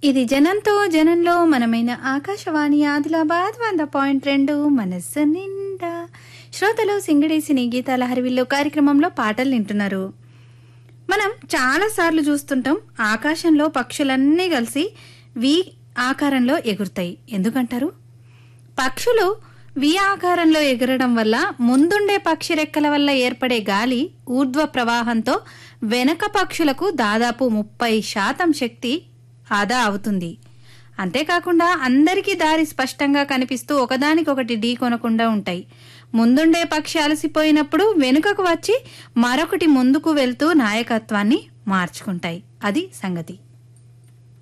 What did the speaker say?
ఇది జనంతో జనంలో మనమైన ఆకాశవాణి ఆదిలాబాద్ వంద పాయింట్ రెండు మనస్సు నిండా శ్రోతలు సింగడేసిని గీతాల హరివిల్లో కార్యక్రమంలో పాటలు వింటున్నారు మనం చాలాసార్లు చూస్తుంటాం ఆకాశంలో పక్షులన్నీ కలిసి వి ఆకారంలో ఎగురుతాయి ఎందుకంటారు పక్షులు వి ఆకారంలో ఎగరడం వల్ల ముందుండే పక్షి రెక్కల వల్ల ఏర్పడే గాలి ఊర్ధ్వ ప్రవాహంతో వెనక పక్షులకు దాదాపు ముప్పై శాతం శక్తి ఆదా అవుతుంది అంతేకాకుండా అందరికీ దారి స్పష్టంగా కనిపిస్తూ ఒకదానికొకటి ఢీ కొనకుండా ఉంటాయి ముందుండే పక్షి అలసిపోయినప్పుడు వెనుకకు వచ్చి మరొకటి ముందుకు వెళ్తూ నాయకత్వాన్ని మార్చుకుంటాయి అది సంగతి